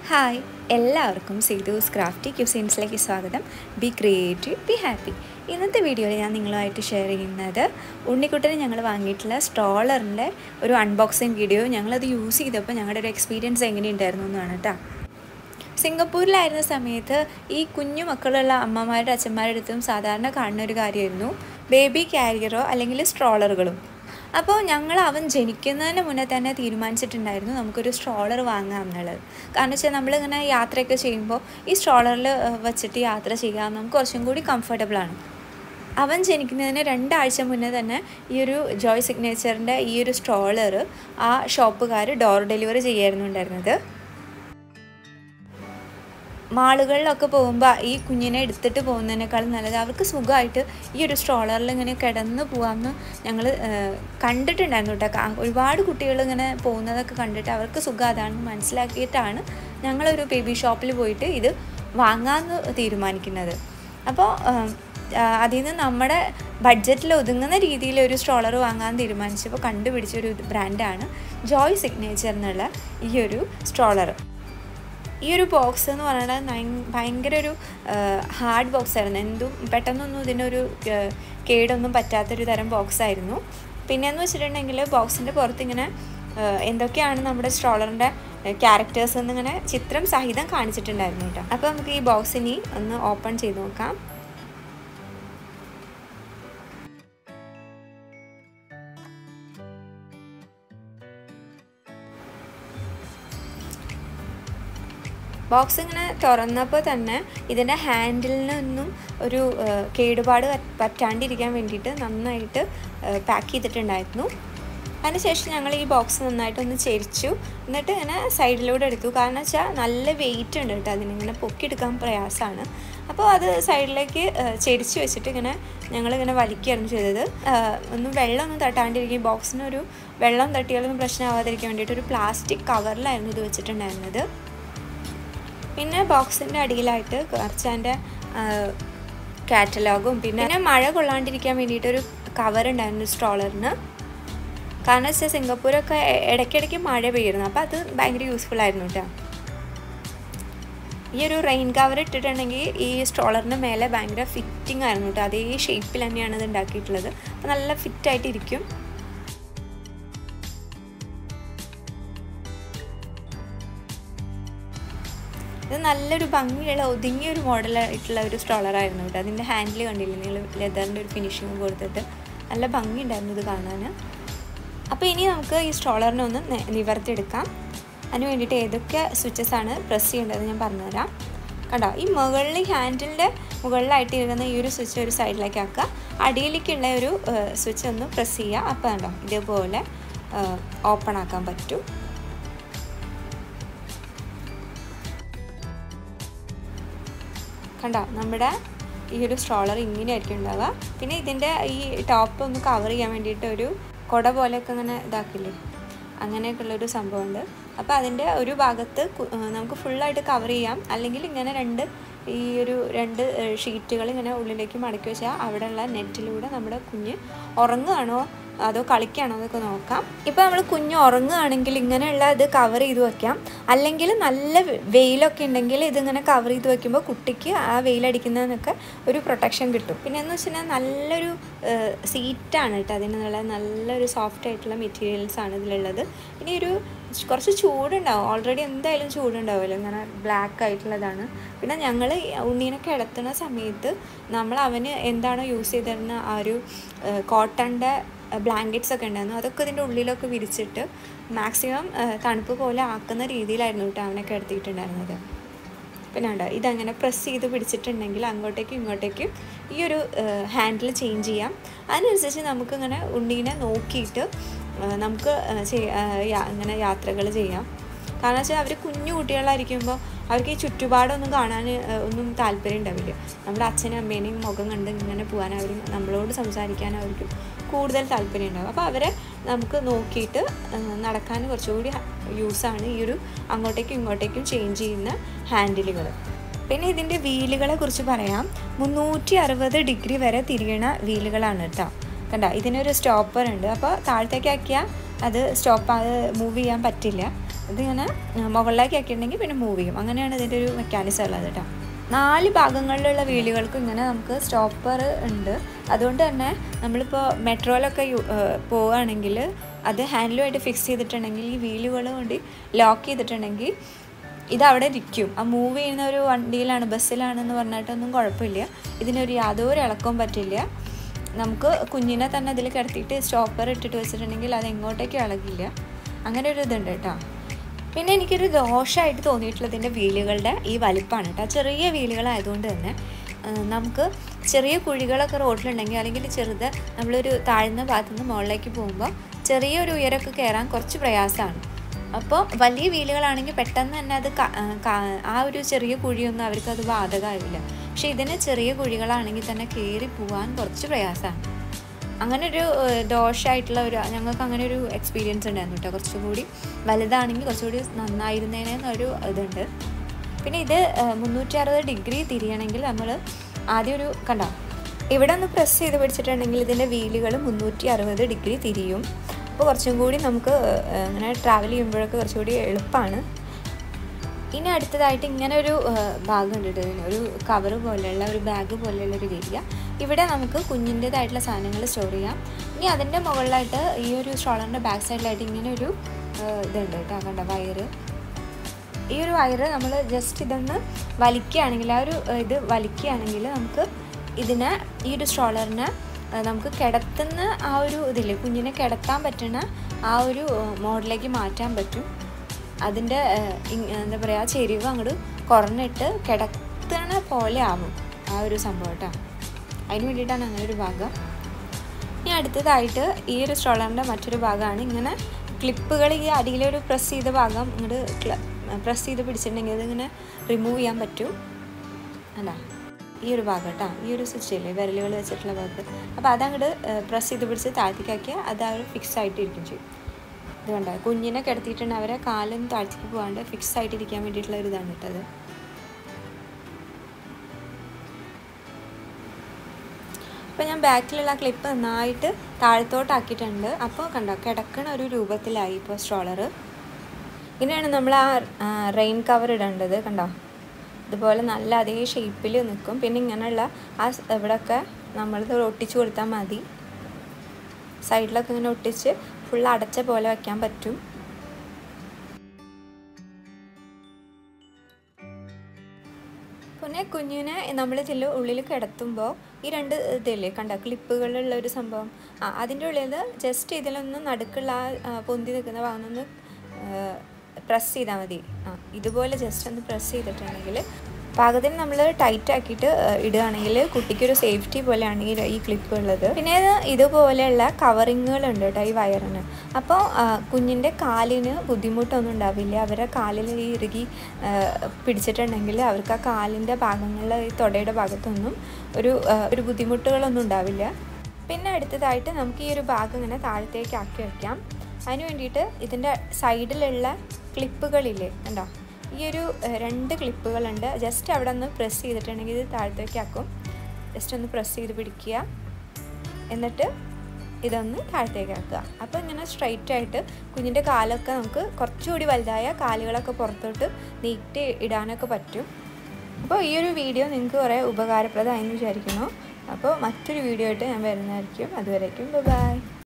hi എല്ലാവർക്കും സീതൂസ് crafty ക്യൂസീൻസിലേക്ക് സ്വാഗതം B creative be happy ഇന്നത്തെ വീഡിയോയിൽ ഞാൻ നിങ്ങളുമായിട്ട് ഷെയർ ചെയ്യുന്നത് ഉണ്ണിക്കുട്ടന് ഞങ്ങൾ വാങ്ങിയിട്ടുള്ള സ്ട്രോളറിൻ്റെ ഒരു അൺബോക്സിങ് വീഡിയോ ഞങ്ങളത് യൂസ് ചെയ്തപ്പോൾ ഞങ്ങളുടെ ഒരു എക്സ്പീരിയൻസ് എങ്ങനെയുണ്ടായിരുന്നു എന്നാണ് കേട്ടോ സിംഗപ്പൂരിലായിരുന്ന സമയത്ത് ഈ കുഞ്ഞു മക്കളുള്ള അമ്മമാരുടെ അച്ഛന്മാരുടെ അടുത്തും സാധാരണ കാണുന്ന ഒരു കാര്യമായിരുന്നു ബേബി ക്യാരിയറോ അല്ലെങ്കിൽ സ്ട്രോളറുകളും അപ്പോൾ ഞങ്ങൾ അവൻ ജനിക്കുന്നതിന് മുന്നേ തന്നെ തീരുമാനിച്ചിട്ടുണ്ടായിരുന്നു നമുക്കൊരു സ്ട്രോളർ വാങ്ങാം എന്നുള്ളത് കാരണം വെച്ചാൽ നമ്മളിങ്ങനെ യാത്രയൊക്കെ ചെയ്യുമ്പോൾ ഈ സ്ട്രോളറിൽ വെച്ചിട്ട് യാത്ര ചെയ്യാം നമുക്ക് കുറച്ചും കൂടി കംഫർട്ടബിൾ ആണ് അവൻ ജനിക്കുന്നതിന് രണ്ടാഴ്ച മുന്നേ തന്നെ ഈ ഒരു ജോയ് സിഗ്നേച്ചറിൻ്റെ ഈ ഒരു സ്ട്രോളർ ആ ഷോപ്പുകാർ ഡോർ ഡെലിവറി ചെയ്യായിരുന്നു ഉണ്ടായിരുന്നത് മാളുകളിലൊക്കെ പോകുമ്പോൾ ഈ കുഞ്ഞിനെ എടുത്തിട്ട് പോകുന്നതിനേക്കാളും നല്ലത് അവർക്ക് സുഖമായിട്ട് ഈ ഒരു സ്ട്രോളറിൽ ഇങ്ങനെ കിടന്ന് പോകാമെന്ന് ഞങ്ങൾ കണ്ടിട്ടുണ്ടായിരുന്നു കേട്ടോ ഒരുപാട് കുട്ടികൾ ഇങ്ങനെ പോകുന്നതൊക്കെ കണ്ടിട്ട് അവർക്ക് സുഖം അതാണെന്ന് മനസ്സിലാക്കിയിട്ടാണ് ഞങ്ങളൊരു ബേബി ഷോപ്പിൽ പോയിട്ട് ഇത് വാങ്ങാമെന്ന് തീരുമാനിക്കുന്നത് അപ്പോൾ അതിൽ നിന്ന് നമ്മുടെ ബഡ്ജറ്റിൽ ഒതുങ്ങുന്ന രീതിയിൽ ഒരു സ്ട്രോളർ വാങ്ങാൻ തീരുമാനിച്ചപ്പോൾ കണ്ടുപിടിച്ചൊരു ബ്രാൻഡാണ് ജോയ് സിഗ്നേച്ചർ എന്നുള്ള ഈ ഒരു സ്ട്രോളർ ഈ ഒരു ബോക്സ് എന്ന് പറയുന്നത് ഭയങ്കര ഒരു ഹാർഡ് ബോക്സ് ആയിരുന്നു എന്തും പെട്ടെന്നൊന്നും ഇതിനൊരു കേടൊന്നും പറ്റാത്തൊരു തരം ബോക്സ് ആയിരുന്നു പിന്നെയെന്ന് വെച്ചിട്ടുണ്ടെങ്കിൽ ബോക്സിൻ്റെ പുറത്ത് ഇങ്ങനെ എന്തൊക്കെയാണ് നമ്മുടെ സ്ട്രോളറിൻ്റെ ക്യാരക്ടേഴ്സ് എന്നിങ്ങനെ ചിത്രം സഹിതം കാണിച്ചിട്ടുണ്ടായിരുന്നു കേട്ടോ അപ്പോൾ നമുക്ക് ഈ ബോക്സ് ഇനി ഒന്ന് ഓപ്പൺ ചെയ്ത് നോക്കാം ബോക്സ് ഇങ്ങനെ തുറന്നപ്പോൾ തന്നെ ഇതിൻ്റെ ഹാൻഡിലിനൊന്നും ഒരു കേടുപാട് പറ്റാണ്ടിരിക്കാൻ വേണ്ടിയിട്ട് നന്നായിട്ട് പാക്ക് ചെയ്തിട്ടുണ്ടായിരുന്നു അതിനുശേഷം ഞങ്ങൾ ഈ ബോക്സ് നന്നായിട്ടൊന്ന് ചെരിച്ചു എന്നിട്ട് ഇങ്ങനെ സൈഡിലൂടെ എടുത്തു കാരണം വെച്ചാൽ നല്ല വെയിറ്റ് ഉണ്ട് കേട്ടോ അതിനിങ്ങനെ പൊക്കിയെടുക്കാൻ പ്രയാസമാണ് അപ്പോൾ അത് സൈഡിലേക്ക് ചെരിച്ച് വെച്ചിട്ട് ഇങ്ങനെ ഞങ്ങളിങ്ങനെ വലിക്കുകയായിരുന്നു ചെയ്തത് ഒന്നും വെള്ളമൊന്നും തട്ടാണ്ടിരിക്കും ബോക്സിനൊരു വെള്ളം തട്ടിയാലൊന്നും പ്രശ്നമാവാതിരിക്കാൻ വേണ്ടിയിട്ട് ഒരു പ്ലാസ്റ്റിക് കവറിലായിരുന്നു ഇത് വെച്ചിട്ടുണ്ടായിരുന്നത് പിന്നെ ബോക്സിൻ്റെ അടിയിലായിട്ട് കുറച്ച് അതിൻ്റെ കാറ്റലോഗും പിന്നെ മഴ കൊള്ളാണ്ടിരിക്കാൻ വേണ്ടിയിട്ടൊരു കവർ ഉണ്ടായിരുന്നു സ്ട്രോളറിന് കാരണം വെച്ചാൽ സിംഗപ്പൂരൊക്കെ ഇടയ്ക്കിടയ്ക്ക് മഴ പെയ്യുന്നു അപ്പോൾ അത് ഭയങ്കര യൂസ്ഫുൾ ആയിരുന്നു കേട്ടോ ഈ ഒരു റെയിൻ കവർ ഇട്ടിട്ടുണ്ടെങ്കിൽ ഈ സ്ട്രോളറിൻ്റെ മേലെ ഭയങ്കര ഫിറ്റിംഗ് ആയിരുന്നു കേട്ടോ അതേ ഷേപ്പിൽ തന്നെയാണ് ഇത് ഉണ്ടാക്കിയിട്ടുള്ളത് അപ്പോൾ നല്ല ഫിറ്റായിട്ട് ഇരിക്കും ഇത് നല്ലൊരു ഭംഗിയുള്ള ഒതുങ്ങിയ ഒരു മോഡലായിട്ടുള്ള ഒരു സ്ട്രോളറായിരുന്നു കേട്ടോ അതിൻ്റെ ഹാൻഡിൽ കണ്ടില്ലേ നിങ്ങൾ ലെതറിൻ്റെ ഒരു ഫിനിഷിങ് കൊടുത്തിട്ട് നല്ല ഭംഗി ഉണ്ടായിരുന്നു ഇത് കാണാൻ അപ്പോൾ ഇനി നമുക്ക് ഈ സ്ട്രോളറിനെ ഒന്ന് നിവർത്തിയെടുക്കാം അതിന് വേണ്ടിയിട്ട് ഏതൊക്കെ സ്വിച്ചസ് ആണ് പ്രസ് ചെയ്യേണ്ടത് ഞാൻ പറഞ്ഞുതരാം കണ്ടോ ഈ മുകളിൽ ഹാൻഡിലിൻ്റെ മുകളിലായിട്ട് ഇരിക്കുന്ന ഈ ഒരു സ്വിച്ച് ഒരു സൈഡിലേക്ക് ആക്കുക അടിയിലേക്കുള്ള ഒരു സ്വിച്ച് ഒന്ന് പ്രസ് ചെയ്യുക അപ്പോൾ കണ്ടോ ഇതേപോലെ ഓപ്പൺ ആക്കാൻ പറ്റും കണ്ടോ നമ്മുടെ ഈ ഒരു സ്ട്രോളർ ഇങ്ങനെയായിരിക്കും ഉണ്ടാവുക പിന്നെ ഇതിൻ്റെ ഈ ടോപ്പ് ഒന്ന് കവർ ചെയ്യാൻ വേണ്ടിയിട്ട് ഒരു കുട പോലെയൊക്കെ ഇങ്ങനെ ഇതാക്കില്ലേ അങ്ങനെയൊക്കെയുള്ളൊരു സംഭവമുണ്ട് അപ്പോൾ അതിൻ്റെ ഒരു ഭാഗത്ത് നമുക്ക് ഫുള്ളായിട്ട് കവർ ചെയ്യാം അല്ലെങ്കിൽ ഇങ്ങനെ രണ്ട് ഈ ഒരു രണ്ട് ഷീറ്റുകൾ ഇങ്ങനെ ഉള്ളിലേക്ക് മടക്കി വെച്ചാൽ അവിടെയുള്ള നെറ്റിലൂടെ നമ്മുടെ കുഞ്ഞ് ഉറങ്ങുകയാണോ അതോ കളിക്കുകയാണോ എന്നൊക്കെ നോക്കാം ഇപ്പോൾ നമ്മൾ കുഞ്ഞ് ഉറങ്ങുകയാണെങ്കിൽ ഇങ്ങനെയുള്ള ഇത് കവർ ചെയ്ത് വെക്കാം അല്ലെങ്കിൽ നല്ല വെയിലൊക്കെ ഉണ്ടെങ്കിൽ ഇതിങ്ങനെ കവർ ചെയ്ത് വെക്കുമ്പോൾ കുട്ടിക്ക് ആ വെയിലടിക്കുന്നതിനൊക്കെ ഒരു പ്രൊട്ടക്ഷൻ കിട്ടും പിന്നെ എന്ന് വെച്ചിട്ടുണ്ടെങ്കിൽ നല്ലൊരു സീറ്റാണ് കേട്ടോ അതിനുള്ള നല്ലൊരു സോഫ്റ്റ് ആയിട്ടുള്ള മെറ്റീരിയൽസ് ആണ് ഇതിലുള്ളത് ഇനി ഒരു കുറച്ച് ചൂടുണ്ടാവും ഓൾറെഡി എന്തായാലും ചൂടുണ്ടാവുമല്ലോ ഇങ്ങനെ ബ്ലാക്ക് ആയിട്ടുള്ളതാണ് പിന്നെ ഞങ്ങൾ ഉണ്ണീനെ കിടത്തുന്ന സമയത്ത് നമ്മൾ അവന് എന്താണോ യൂസ് ചെയ്തിരുന്ന ആ ഒരു കോട്ടൻ്റെ ബ്ലാങ്കറ്റ്സ് ഒക്കെ ഉണ്ടായിരുന്നു അതൊക്കെ ഇതിൻ്റെ ഉള്ളിലൊക്കെ വിരിച്ചിട്ട് മാക്സിമം തണുപ്പ് പോലെ ആക്കുന്ന രീതിയിലായിരുന്നു കേട്ടോ അവനെ കിടത്തിയിട്ടുണ്ടായിരുന്നത് പിന്നെ ഉണ്ടോ ഇതങ്ങനെ പ്രസ് ചെയ്ത് പിടിച്ചിട്ടുണ്ടെങ്കിൽ അങ്ങോട്ടേക്കും ഇങ്ങോട്ടേക്കും ഈ ഒരു ഹാൻഡിൽ ചേഞ്ച് ചെയ്യാം അതിനനുസരിച്ച് നമുക്കിങ്ങനെ ഉണ്ണീനെ നോക്കിയിട്ട് നമുക്ക് ഇങ്ങനെ യാത്രകൾ ചെയ്യാം കാരണം വെച്ചാൽ അവർ കുഞ്ഞു കുട്ടികളായിരിക്കുമ്പോൾ അവർക്ക് ഈ ചുറ്റുപാടൊന്നും കാണാൻ ഒന്നും താല്പര്യം ഉണ്ടാവില്ല നമ്മുടെ അച്ഛനും അമ്മേനെയും മുഖം കണ്ട് ഇങ്ങനെ പോകാൻ അവർ നമ്മളോട് സംസാരിക്കാൻ അവർക്ക് കൂടുതൽ താല്പര്യം ഉണ്ടാവും അപ്പോൾ അവരെ നമുക്ക് നോക്കിയിട്ട് നടക്കാൻ കുറച്ചുകൂടി യൂസാണ് ഈ ഒരു അങ്ങോട്ടേക്കും ഇങ്ങോട്ടേക്കും ചേഞ്ച് ചെയ്യുന്ന ഹാൻഡിലുകൾ പിന്നെ ഇതിൻ്റെ വീലുകളെ കുറിച്ച് പറയാം മുന്നൂറ്റി അറുപത് ഡിഗ്രി വരെ തിരിയണ വീലുകളാണ് കേട്ടോ കണ്ട ഇതിനൊരു സ്റ്റോപ്പർ ഉണ്ട് അപ്പോൾ താഴത്തേക്കാക്കിയാൽ അത് സ്റ്റോപ്പ് അത് മൂവ് ചെയ്യാൻ പറ്റില്ല ഇതിങ്ങനെ മുകളിലേക്ക് ആക്കിയിട്ടുണ്ടെങ്കിൽ പിന്നെ മൂവ് ചെയ്യും അങ്ങനെയാണ് ഇതിൻ്റെ ഒരു മെക്കാനിസം ഉള്ളത് കേട്ടോ നാല് ഭാഗങ്ങളിലുള്ള വീലുകൾക്കും ഇങ്ങനെ നമുക്ക് സ്റ്റോപ്പർ ഉണ്ട് അതുകൊണ്ട് തന്നെ നമ്മളിപ്പോൾ മെട്രോയിലൊക്കെ പോവുകയാണെങ്കിൽ അത് ഹാൻഡിലുമായിട്ട് ഫിക്സ് ചെയ്തിട്ടുണ്ടെങ്കിൽ ഈ വീലുകൾ കൊണ്ട് ലോക്ക് ചെയ്തിട്ടുണ്ടെങ്കിൽ ഇത് അവിടെ ഇരിക്കും ആ മൂവ് ചെയ്യുന്ന ഒരു വണ്ടിയിലാണ് ബസ്സിലാണെന്ന് പറഞ്ഞിട്ടൊന്നും കുഴപ്പമില്ല ഇതിനൊരു യാതൊരു ഇളക്കവും പറ്റില്ല നമുക്ക് കുഞ്ഞിനെ തന്നെ ഇതിൽ കിടത്തിയിട്ട് സ്റ്റോപ്പർ ഇട്ടിട്ട് വെച്ചിട്ടുണ്ടെങ്കിൽ അത് എങ്ങോട്ടേക്കും ഇളകില്ല അങ്ങനെ ഒരു ഇതുണ്ട് കേട്ടോ പിന്നെ എനിക്കൊരു ദോഷമായിട്ട് തോന്നിയിട്ടുള്ളത് ഇതിൻ്റെ വീലുകളുടെ ഈ വലിപ്പമാണ് കേട്ടോ ചെറിയ വീലുകളായതുകൊണ്ട് തന്നെ നമുക്ക് ചെറിയ കുഴികളൊക്കെ റോഡിലുണ്ടെങ്കിൽ അല്ലെങ്കിൽ ചെറുത് നമ്മളൊരു താഴ്ന്ന ഭാഗത്തു നിന്ന് മുകളിലേക്ക് പോകുമ്പോൾ ചെറിയൊരു ഉയരമൊക്കെ കയറാൻ കുറച്ച് പ്രയാസമാണ് അപ്പോൾ വലിയ വീലുകളാണെങ്കിൽ പെട്ടെന്ന് തന്നെ അത് ആ ഒരു ചെറിയ കുഴിയൊന്നും അവർക്ക് അത് ബാധകമാവില്ല പക്ഷേ ഇതിന് ചെറിയ കുഴികളാണെങ്കിൽ തന്നെ കയറി പോകാൻ കുറച്ച് പ്രയാസമാണ് അങ്ങനെ ഒരു ദോഷമായിട്ടുള്ള ഒരു ഞങ്ങൾക്ക് അങ്ങനെ ഒരു എക്സ്പീരിയൻസ് ഉണ്ടായിരുന്നു കേട്ടോ കുറച്ചുകൂടി വലുതാണെങ്കിൽ കുറച്ചുകൂടി നന്നായിരുന്നേനൊരു ഇതുണ്ട് പിന്നെ ഇത് മുന്നൂറ്റി അറുപത് ഡിഗ്രി തിരിയണമെങ്കിൽ നമ്മൾ ആദ്യം ഒരു കണ്ടോ ഇവിടെ ഒന്ന് പ്രസ് ചെയ്ത് പിടിച്ചിട്ടുണ്ടെങ്കിൽ ഇതിൻ്റെ വീലുകൾ മുന്നൂറ്റി അറുപത് ഡിഗ്രി തിരിയും അപ്പോൾ കുറച്ചും കൂടി നമുക്ക് ഇങ്ങനെ ട്രാവൽ ചെയ്യുമ്പോഴൊക്കെ കുറച്ചുകൂടി എളുപ്പമാണ് ഇനി അടുത്തതായിട്ട് ഇങ്ങനെ ഒരു ഭാഗമുണ്ട് ഇതിന് ഒരു കവർ പോലെയുള്ള ഒരു ബാഗ് പോലെയുള്ള ഒരു ഏരിയ ഇവിടെ നമുക്ക് കുഞ്ഞിൻ്റേതായിട്ടുള്ള സാധനങ്ങൾ സ്റ്റോർ ചെയ്യാം ഇനി അതിൻ്റെ മുകളിലായിട്ട് ഈ ഒരു സ്ട്രോളറിൻ്റെ ബാക്ക് സൈഡിലായിട്ട് ഇങ്ങനെ ഒരു ഇതുണ്ട് കേട്ടോ കണ്ട വയറ് ഈ ഒരു വയറ് നമ്മൾ ജസ്റ്റ് ഇതൊന്ന് വലിക്കുകയാണെങ്കിൽ ആ ഒരു ഇത് വലിക്കുകയാണെങ്കിൽ നമുക്ക് ഇതിനെ ഈ ഒരു സ്ട്രോളറിനെ നമുക്ക് കിടത്തുന്ന ആ ഒരു ഇതില്ലേ കുഞ്ഞിനെ കിടത്താൻ പറ്റുന്ന ആ ഒരു മോഡിലേക്ക് മാറ്റാൻ പറ്റും അതിൻ്റെ എന്താ പറയുക ചെരിവ് അങ്ങോട്ട് കുറഞ്ഞിട്ട് കിടത്തണ പോലെ ആവും ആ ഒരു സംഭവം കേട്ടോ അതിന് വേണ്ടിയിട്ടാണ് അങ്ങനെ ഒരു ഭാഗം ഇനി അടുത്തതായിട്ട് ഈ ഒരു സ്ട്രോളറിൻ്റെ മറ്റൊരു ഭാഗമാണ് ഇങ്ങനെ ക്ലിപ്പുകൾ ഈ അടിയിലൊരു പ്രസ് ചെയ്ത ഭാഗം ഇങ്ങോട്ട് പ്രസ് ചെയ്ത് പിടിച്ചിട്ടുണ്ടെങ്കിൽ അതിങ്ങനെ റിമൂവ് ചെയ്യാൻ പറ്റും അല്ല ഈ ഒരു ഭാഗം കേട്ടോ ഈ ഒരു സ്വിച്ച് ഇല്ലേ വിരലുകൾ വെച്ചിട്ടുള്ള ഭാഗത്ത് അപ്പോൾ അതങ്ങോട്ട് പ്രസ് ചെയ്ത് പിടിച്ച് താഴ്ത്തിക്കാക്കിയാൽ അത് അവർ ഫിക്സ് ആയിട്ടിരിക്കും ചെയ്യും ഇത് കണ്ടോ കുഞ്ഞിനെ കിടത്തിയിട്ടുണ്ട് അവരെ കാലൊന്നും താഴ്ത്തിക്ക് പോകാണ്ട് ഫിക്സ് ആയിട്ടിരിക്കാൻ വേണ്ടിയിട്ടുള്ള ഒരു ഇതാണ് കേട്ടത് അപ്പോൾ ഞാൻ ബാക്കിലുള്ള ക്ലിപ്പ് നന്നായിട്ട് താഴത്തോട്ടാക്കിയിട്ടുണ്ട് അപ്പോൾ കണ്ടോ കിടക്കണ ഒരു രൂപത്തിലായി ഇപ്പോൾ സ്ട്രോളർ ഇങ്ങനെയാണ് നമ്മൾ ആ റെയിൻ കവർ ഇടേണ്ടത് കണ്ടോ ഇതുപോലെ നല്ല അതേ ഷേപ്പിൽ നിൽക്കും പിന്നെ ഇങ്ങനെയുള്ള ആ ഇവിടെയൊക്കെ നമ്മളിത് ഒട്ടിച്ച് കൊടുത്താൽ മതി സൈഡിലൊക്കെ ഇങ്ങനെ ഒട്ടിച്ച് ഫുൾ അടച്ച പോലെ വയ്ക്കാൻ പറ്റും പിന്നെ കുഞ്ഞിനെ നമ്മൾ ഇതിൽ ഉള്ളിൽ കിടത്തുമ്പോൾ ഈ രണ്ട് ഇതില്ലേ കണ്ട ക്ലിപ്പുകളുള്ള ഒരു സംഭവം ആ അതിൻ്റെ ഉള്ളിൽ ജസ്റ്റ് ഇതിലൊന്ന് നടുക്കുള്ള ആ പൊന്തി നിൽക്കുന്ന ഭാഗം ഒന്ന് പ്രസ് ചെയ്താൽ മതി ആ ഇതുപോലെ ജസ്റ്റ് ഒന്ന് പ്രസ് ചെയ്തിട്ടുണ്ടെങ്കിൽ പാകത്തിന് നമ്മൾ ടൈറ്റ് ആക്കിയിട്ട് ഇടുകയാണെങ്കിൽ കുട്ടിക്കൊരു സേഫ്റ്റി പോലെയാണ് ഈ ഈ ക്ലിപ്പ് ഉള്ളത് പിന്നെ ഇതുപോലെയുള്ള കവറിങ്ങുകളുണ്ട് കേട്ടോ ഈ വയറിന് അപ്പോൾ കുഞ്ഞിൻ്റെ കാലിന് ബുദ്ധിമുട്ടൊന്നും ഉണ്ടാവില്ല അവരെ കാലിൽ ഈ ഇറുകി പിടിച്ചിട്ടുണ്ടെങ്കിൽ അവർക്ക് ആ കാലിൻ്റെ ഭാഗങ്ങളിൽ ഈ തൊടയുടെ ഭാഗത്തൊന്നും ഒരു ഒരു ബുദ്ധിമുട്ടുകളൊന്നും ഉണ്ടാവില്ല പിന്നെ അടുത്തതായിട്ട് നമുക്ക് ഈ ഒരു ഭാഗം ഇങ്ങനെ താഴത്തേക്ക് ആക്കി വയ്ക്കാം അതിന് വേണ്ടിയിട്ട് ഇതിൻ്റെ സൈഡിലുള്ള ക്ലിപ്പുകളില്ലേ കണ്ടോ ഈ ഒരു രണ്ട് ക്ലിപ്പുകളുണ്ട് ജസ്റ്റ് അവിടെ ഒന്ന് പ്രസ് ചെയ്തിട്ടുണ്ടെങ്കിൽ ഇത് താഴത്തേക്കാക്കും ജസ്റ്റ് ഒന്ന് പ്രസ് ചെയ്ത് പിടിക്കുക എന്നിട്ട് ഇതൊന്ന് താഴത്തേക്കാക്കുക അപ്പോൾ ഇങ്ങനെ സ്ട്രൈറ്റ് ആയിട്ട് കുഞ്ഞിൻ്റെ കാലൊക്കെ നമുക്ക് കുറച്ചുകൂടി വലുതായ കാലുകളൊക്കെ പുറത്തോട്ട് നീട്ടി ഇടാനൊക്കെ പറ്റും അപ്പോൾ ഈ ഒരു വീഡിയോ നിങ്ങൾക്ക് കുറേ ഉപകാരപ്രദമായെന്ന് വിചാരിക്കുന്നു അപ്പോൾ മറ്റൊരു വീഡിയോ ആയിട്ട് ഞാൻ വരുന്നതായിരിക്കും അതുവരേക്കും ബൈ